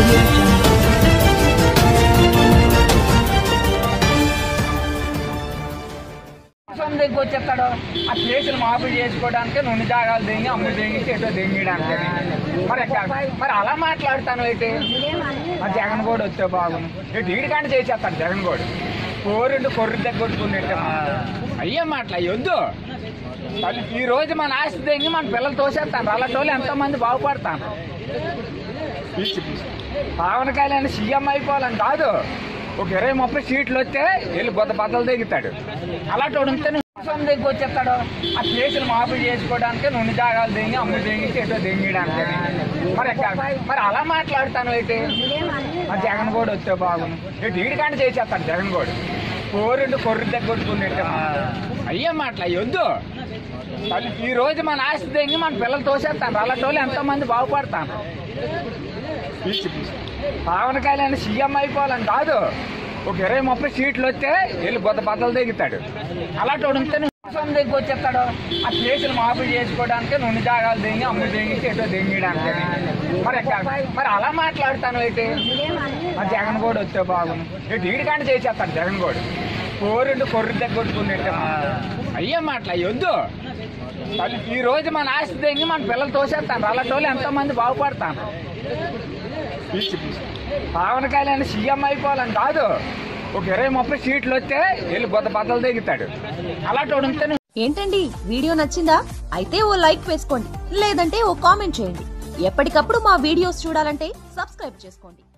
audio jungle. అవసరం దగ్గర వచ్చేస్తాడు ఆ కేసులు మాఫీ చేసుకోవడానికి నుండి జాగాలు దిగి అమ్ము దిగి చెట్టు దింగడానికి మరి ఎక్కడ మరి అలా మాట్లాడుతాను అయితే ఆ జగన్ కూడా వస్తే బాగుంది ఇటు ఈడికాండ చేసేస్తాడు జగన్ కూడా కోరుండి కొర్రు దగ్గర కొట్టుకున్నట్టే అయ్యే మాటలు అయ్యి వద్దు అసలు ఈ రోజు మన ఆస్తి దిగి మన పిల్లలు తోసేస్తాను అలాంటి వాళ్ళు ఎంతో మంది బాగుపడతాను పిచ్చి పిచ్చి పవన్ కళ్యాణ్ సీఎం అయిపోవాలని కాదు ఒక ఇరవై ముప్పై సీట్లు వస్తే వెళ్ళి బొద్ద బద్దలు దిగుతాడు అలాంటి వాడు ఉంటే అవసరం దగ్గర వచ్చేస్తాడు ఆ కేసులు మాఫీ చేసుకోవడానికి నుండి జాగాలు దిగి అమ్ము దిగి చెట్టు దింగడానికి మరి ఎక్కడ మరి అలా మాట్లాడుతాను అయితే ఆ జగన్ కూడా వస్తే బాగుంది ఇటు ఈడికాండ చేసేస్తాడు జగన్ కూడా కోరుండి కొర్రు దగ్గర కొట్టుకున్నట్టే అయ్యే మాటలు అయ్యి వద్దు అసలు ఈ రోజు మన ఆస్తి దిగి మన పిల్లలు తోసేస్తాను అలాంటి వాళ్ళు ఎంతో మంది బాగుపడతాను పిచ్చి పిచ్చి పవన్ కళ్యాణ్ సీఎం అయిపోవాలని కాదు ఒక ఇరవై ముప్పై సీట్లు వస్తే వెళ్ళి బొద్ద బద్దలు దిగుతాడు అలాంటి వాడు ఉంటే అవసరం దగ్గర వచ్చేస్తాడు ఆ కేసులు మాఫీ చేసుకోవడానికి నుండి జాగాలు దిగి అమ్ము దిగి చెట్టు దింగడానికి మరి ఎక్కడ మరి అలా మాట్లాడుతాను అయితే ఆ జగన్ కూడా వస్తే బాగుంది ఇటు ఈడికాండ చేసేస్తాడు జగన్ కూడా కోరుండి కొర్రు దగ్గర కొట్టుకున్నట్టే అయ్యే మాటలు అయ్యి వద్దు అసలు ఈ రోజు మన ఆస్తి దిగి మన పిల్లలు తోసేస్తాను అలాంటి వాళ్ళు ఎంతో మంది బాగుపడతాను పిచ్చి పిచ్చి పవన్ కళ్యాణ్ సీఎం అయిపోవాలని కాదు ఒక ఇరవై ముప్పై సీట్లు వస్తే వెళ్ళి బొద్ద బద్దలు దిగుతాడు అలాంటి వాడు ఉంటే ఏంటండి వీడియో నచ్చిందా అయితే ఓ లైక్ వేసుకోండి లేదంటే ఓ కామెంట్ చేయండి ఎప్పటికప్పుడు మా వీడియోస్ చూడాలంటే సబ్స్క్రైబ్ చేసుకోండి